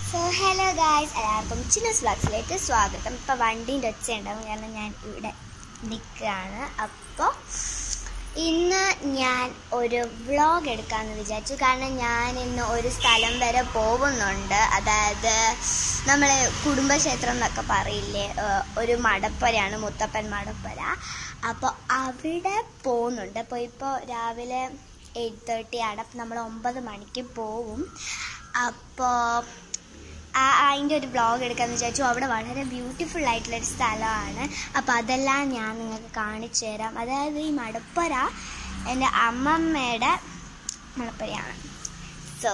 So hello guys എല്ലാവർക്കും ചിന്നസ് വ്ളോഗ്സിലേക്ക് സ്വാഗതം ഇപ്പോൾ വണ്ടീൻ്റെ ഒച്ച ഉണ്ടാവും കാരണം ഞാൻ ഇവിടെ നിൽക്കുകയാണ് അപ്പോൾ ഇന്ന് ഞാൻ ഒരു വ്ളോഗ് എടുക്കാമെന്ന് വിചാരിച്ചു കാരണം ഞാൻ ഇന്ന് ഒരു സ്ഥലം വരെ പോകുന്നുണ്ട് അതായത് നമ്മൾ കുടുംബക്ഷേത്രം എന്നൊക്കെ പറയില്ലേ ഏഹ് ഒരു മടപ്പരയാണ് മുത്തപ്പൻ മടപ്പര അപ്പോൾ അവിടെ പോകുന്നുണ്ട് അപ്പോൾ ഇപ്പോൾ രാവിലെ എയ്റ്റ് തേർട്ടി ആണ് അപ്പം നമ്മൾ ഒമ്പത് മണിക്ക് പോവും അപ്പോൾ ആ അതിൻ്റെ ഒരു വ്ളോഗ് എടുക്കാമെന്ന് വിചാരിച്ചു അവിടെ വളരെ ബ്യൂട്ടിഫുൾ ആയിട്ടുള്ളൊരു സ്ഥലമാണ് അപ്പോൾ അതെല്ലാം ഞാൻ നിങ്ങൾക്ക് കാണിച്ചു തരാം അതായത് ഈ മടപ്പര എൻ്റെ അമ്മമ്മയുടെ മടപ്പരയാണ് സോ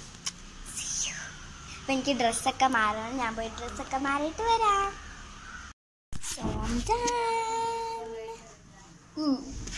അപ്പോൾ എനിക്ക് ഡ്രസ്സൊക്കെ മാറണം ഞാൻ പോയി ഡ്രസ്സൊക്കെ മാറിയിട്ട് വരാം So I'm done. ഉം.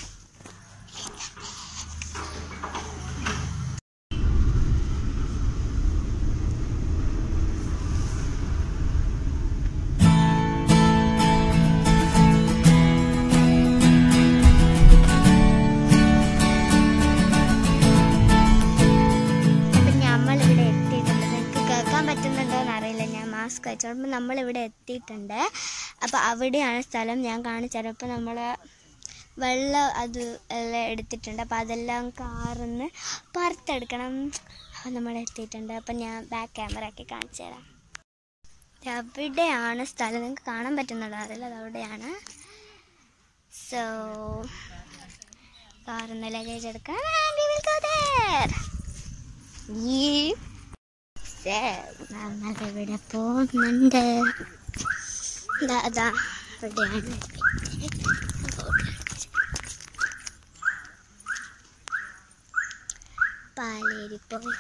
അപ്പം നമ്മളിവിടെ എത്തിയിട്ടുണ്ട് നിങ്ങൾക്ക് കേൾക്കാൻ പറ്റുന്നുണ്ടോ എന്നറിയില്ല ഞാൻ മാസ്ക് വെച്ചോളൂ നമ്മളിവിടെ എത്തിയിട്ടുണ്ട് അപ്പോൾ അവിടെയാണ് സ്ഥലം ഞാൻ കാണിച്ചുതരാം അപ്പോൾ നമ്മൾ വെള്ളം അത് എല്ലാം എടുത്തിട്ടുണ്ട് അപ്പോൾ അതെല്ലാം കാറിന്ന് പുറത്തെടുക്കണം അപ്പോൾ നമ്മൾ എത്തിയിട്ടുണ്ട് അപ്പം ഞാൻ ബാക്ക് ക്യാമറ ആക്കി കാണിച്ചു തരാം ഇത് അവിടെയാണ് സ്ഥലം നിങ്ങൾക്ക് കാണാൻ പറ്റുന്നുണ്ടോ അറിയില്ല അത് അവിടെയാണ് സോ കാറിന്ന് ലഗേജ് എടുക്കാൻ and we will go there. ഈ നമ്മളിവിടെ പോകുന്നുണ്ട് ഇതാ അതാ ഇവിടെയാണ് പാലേരി പോയി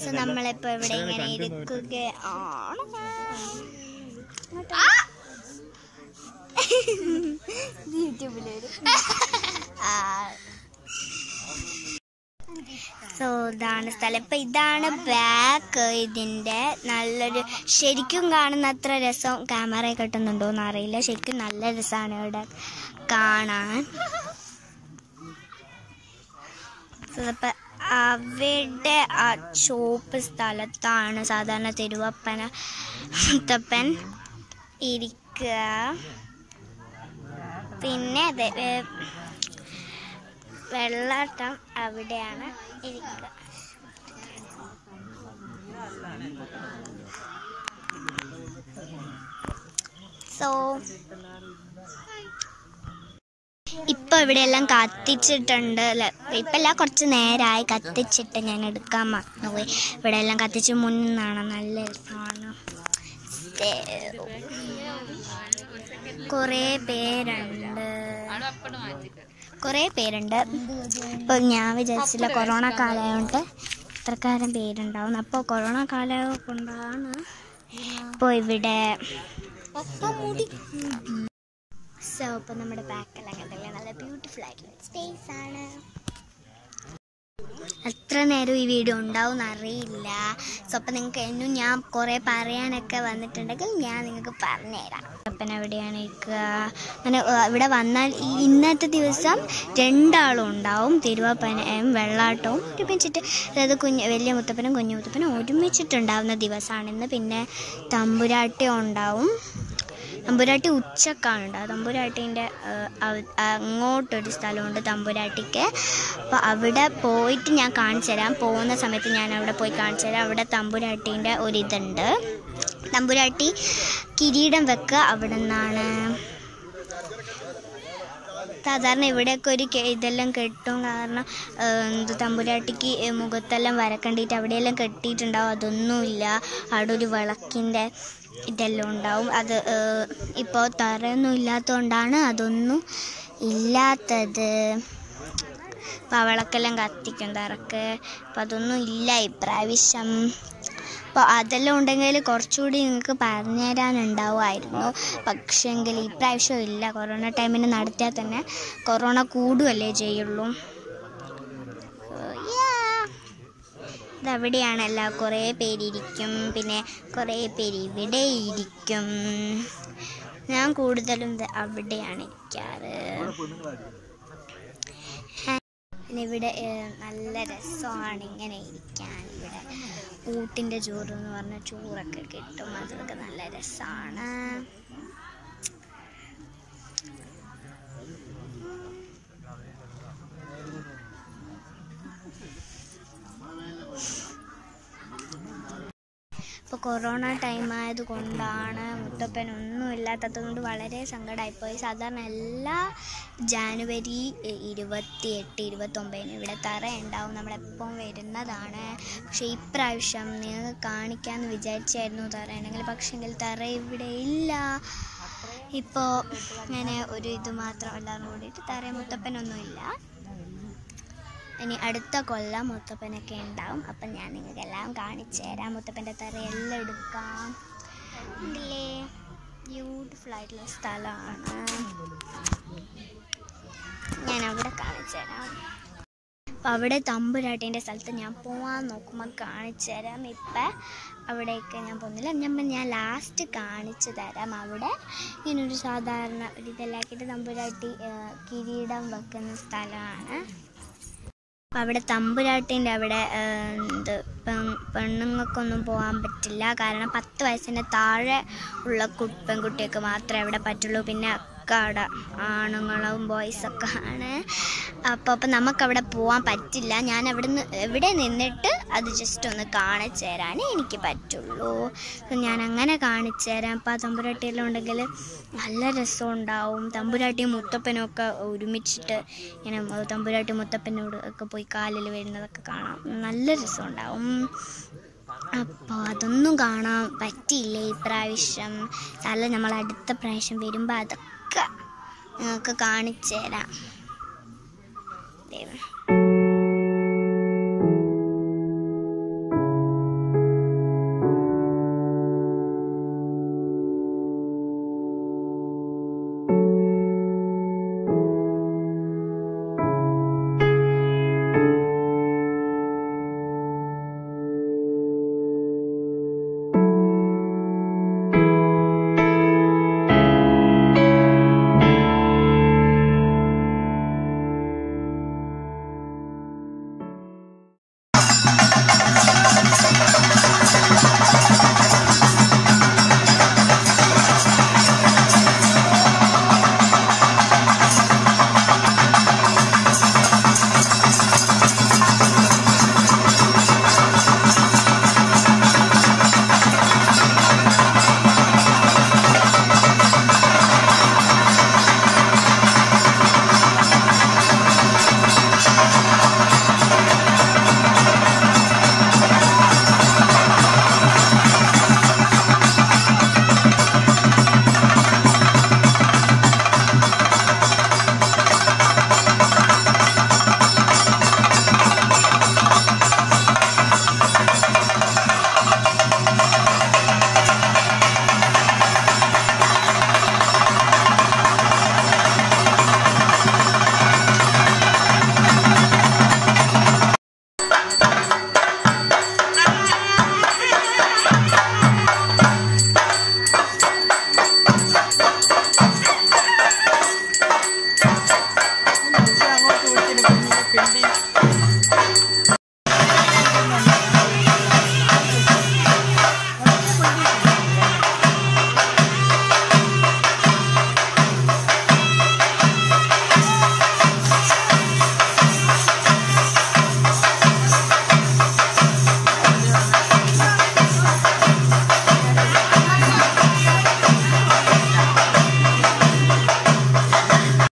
സോ നമ്മളിപ്പോ ഇവിടെ ഇങ്ങനെ ഇരിക്കുകയാണ് യൂട്യൂബിൽ സോ ഇതാണ് സ്ഥലം ഇപ്പൊ ഇതാണ് ബാക്ക് ഇതിന്റെ നല്ലൊരു ശരിക്കും കാണുന്ന അത്ര രസം ക്യാമറ കിട്ടുന്നുണ്ടോ എന്ന് അറിയില്ല ശരിക്കും നല്ല രസമാണ് ഇവിടെ കാണാൻ So, ഇപ്പൊ അവിടെ ആ ചോപ്പ് സ്ഥലത്താണ് സാധാരണ തിരുവപ്പന മുത്തപ്പൻ ഇരിക്കുക പിന്നെ അതെ ഏ, വെള്ളാട്ടം അവിടെയാണ് ഇരിക്കുക സോ ഇപ്പൊ ഇവിടെ എല്ലാം കത്തിച്ചിട്ടുണ്ട് അല്ലെ ഇപ്പൊ എല്ലാം കുറച്ച് നേരമായി കത്തിച്ചിട്ട് ഞാൻ എടുക്കാൻ മറന്നുപോയി ഇവിടെ എല്ലാം കത്തിച്ച് മുന്നാണ് നല്ല രസമാണ് കുറേ പേരുണ്ട് കുറേ പേരുണ്ട് ഇപ്പോൾ ഞാൻ വിചാരിച്ചില്ല കൊറോണ കാലമായതുകൊണ്ട് ഇത്രക്കാരം പേരുണ്ടാവും അപ്പോൾ കൊറോണ കാലം കൊണ്ടാണ് ഇപ്പോൾ ഇവിടെ സോ ഇപ്പോൾ നമ്മുടെ ബാക്കെല്ലാം കണ്ടില്ലേ നല്ല ബ്യൂട്ടിഫുൾ ആയിട്ടുള്ള സ്പേസ് ആണ് എത്ര നേരം ഈ വീഡിയോ ഉണ്ടാവും അറിയില്ല സോ അപ്പം നിങ്ങൾക്ക് എന്നും ഞാൻ കുറേ പറയാനൊക്കെ വന്നിട്ടുണ്ടെങ്കിൽ ഞാൻ നിങ്ങൾക്ക് പറഞ്ഞുതരാം അപ്പൻ എവിടെയാണ് ഇരിക്കുക അങ്ങനെ ഏ, ഇവിടെ വന്നാൽ ഈ ഇന്നത്തെ ദിവസം രണ്ടാളും ഉണ്ടാവും തിരുവാപ്പനയും വെള്ളാട്ടവും ഒരുമിച്ചിട്ട് അതായത് കുഞ്ഞ് വലിയ മുത്തപ്പനും കുഞ്ഞു മുത്തപ്പനും ഒരുമിച്ചിട്ടുണ്ടാവുന്ന ദിവസമാണ് ഇന്ന് പിന്നെ തമ്പുരാട്ടി ഉണ്ടാവും തമ്പുരാട്ടി ഉച്ചക്കാണ് ഉണ്ടാവുക തമ്പുരാട്ടീൻ്റെ അങ്ങോട്ടൊരു സ്ഥലമുണ്ട് തമ്പുരാട്ടിക്ക് അപ്പോൾ അവിടെ പോയിട്ട് ഞാൻ കാണിച്ചു തരാം പോകുന്ന സമയത്ത് ഞാൻ അവിടെ പോയി കാണിച്ചു തരാം അവിടെ തമ്പുരാട്ടീൻ്റെ ഒരിതുണ്ട് തമ്പുരാട്ടി കിരീടം വെക്കുക അവിടെ നിന്നാണ് സാധാരണ ഇവിടെയൊക്കെ ഒരു കെ- ഇതെല്ലാം കെട്ടും കാരണം ഏഹ്, എന്ത് തമ്പുരാട്ടിക്ക് ഏഹ്, മുഖത്തെല്ലാം വരക്കണ്ടിട്ട് അവിടെയെല്ലാം കെട്ടിയിട്ടുണ്ടാവും അതൊന്നുമില്ല അവിടെ ഒരു വിളക്കിൻ്റെ ഇതെല്ലാം ഉണ്ടാവും അത് ഇപ്പോൾ തറയൊന്നും ഇല്ലാത്തതുകൊണ്ടാണ് അതൊന്നും ഇല്ലാത്തത് അപ്പോൾ ആ വിളക്കെല്ലാം കത്തിക്കും തറക്ക് അപ്പം അതൊന്നും ഇല്ല ഇപ്രാവശ്യം അപ്പോൾ അതെല്ലാം ഉണ്ടെങ്കിൽ കുറച്ചുകൂടി നിങ്ങൾക്ക് പറഞ്ഞു തരാനുണ്ടാവുമായിരുന്നു പക്ഷേങ്കിൽ ഇപ്രാവശ്യം ഇല്ല കൊറോണ ടൈമിന് നടത്തിയാൽ തന്നെ കൊറോണ കൂടുകയല്ലേ ചെയ്യുള്ളൂ So, yeah. ഇതവിടെയാണല്ല കുറേ പേരിരിക്കും പിന്നെ കുറേ പേര് ഇവിടെ ഇരിക്കും ഞാൻ കൂടുതലും ഇത് അവിടെയാണ് ഇരിക്കാറ് പിന്നെ ഇവിടെ ഏഹ്, നല്ല രസമാണ് ഇങ്ങനെ ഇരിക്കാൻ ഇവിടെ ഊട്ടിൻ്റെ ചോറ് എന്ന് പറഞ്ഞ ചോറൊക്കെ കിട്ടും അതൊക്കെ നല്ല രസമാണ് ഇപ്പോൾ കൊറോണ ടൈം ആയത് കൊണ്ടാണ് മുത്തപ്പൻ ഒന്നും ഇല്ലാത്തത് കൊണ്ട് വളരെ സങ്കടമായിപ്പോയി സാധാരണ എല്ലാ ജാനുവരി ഇരുപത്തി എട്ട് ഇരുപത്തൊമ്പതിന് ഇവിടെ തറ ഉണ്ടാവും നമ്മളെപ്പം വരുന്നതാണ് പക്ഷേ ഇപ്രാവശ്യം നിങ്ങൾക്ക് കാണിക്കാമെന്ന് വിചാരിച്ചായിരുന്നു തറ ഉണ്ടെങ്കിൽ പക്ഷെങ്കിൽ തറ ഇവിടെ ഇല്ല ഇപ്പോൾ ഇങ്ങനെ ഒരു ഇത് മാത്രം എല്ലാവരും കൂടിയിട്ട് തറ മുത്തപ്പനൊന്നുമില്ല ഇനി അടുത്ത കൊല്ലം മുത്തപ്പനൊക്കെ ഉണ്ടാവും അപ്പം ഞാൻ നിങ്ങൾക്ക് എല്ലാം കാണിച്ചു തരാം മുത്തപ്പൻ്റെ തറയെല്ലാം എടുക്കാം ഉണ്ടല്ലേ ബ്യൂട്ടിഫുൾ ആയിട്ടുള്ള സ്ഥലമാണ് ഞാൻ അവിടെ കാണിച്ചു തരാം അപ്പം അവിടെ തമ്പുരാട്ടീൻ്റെ സ്ഥലത്ത് ഞാൻ പോവാൻ നോക്കുമ്പോൾ കാണിച്ചു തരാം ഇപ്പം അവിടേക്ക് ഞാൻ പോകുന്നില്ല ഞാൻ ഞാൻ ലാസ്റ്റ് കാണിച്ചു തരാം അവിടെ ഇങ്ങനൊരു സാധാരണ ഒരു ഇതെല്ലാക്കിയിട്ട് തമ്പുരാട്ടി ആ, കിരീടം വെക്കുന്ന സ്ഥലമാണ് അപ്പം അവിടെ തമ്പുരാട്ടിൻ്റെ അവിടെ ആ, എന്ത് പെൺ- പെണ്ണുങ്ങൾക്കൊന്നും പോകാൻ പറ്റില്ല കാരണം പത്ത് വയസ്സിന് താഴെ ഉള്ള കു പെൺകുട്ടിയൊക്കെ മാത്രമേ അവിടെ പറ്റുള്ളൂ പിന്നെ ഒക്കെ അവിടെ ആണുങ്ങളും ബോയ്സൊക്കെ ആണ് അപ്പോൾ അപ്പം നമുക്കവിടെ പോകാൻ പറ്റില്ല ഞാൻ അവിടെ നിന്ന് എവിടെ നിന്നിട്ട് അത് ജസ്റ്റ് ഒന്ന് കാണിച്ചു തരാനേ എനിക്ക് പറ്റുള്ളൂ അപ്പം ഞാൻ അങ്ങനെ കാണിച്ചു തരാം അപ്പോൾ ആ തമ്പുരാട്ടിയെല്ലാം ഉണ്ടെങ്കിൽ നല്ല രസം ഉണ്ടാവും തമ്പുരാട്ടിയും മുത്തപ്പനും ഒക്കെ ഒരുമിച്ചിട്ട് ഇങ്ങനെ മ- തമ്പുരാട്ടി മുത്തപ്പനോട് ഒക്കെ പോയി കാലിൽ വരുന്നതൊക്കെ കാണാം നല്ല രസം ഉണ്ടാവും അപ്പോൾ അതൊന്നും കാണാൻ പറ്റിയില്ല ഈ പ്രാവശ്യം അല്ല നമ്മൾ അടുത്ത പ്രാവശ്യം വരുമ്പോൾ അതൊക്കെ നിങ്ങൾക്ക് കാണിച്ചു തരാം ദൈവം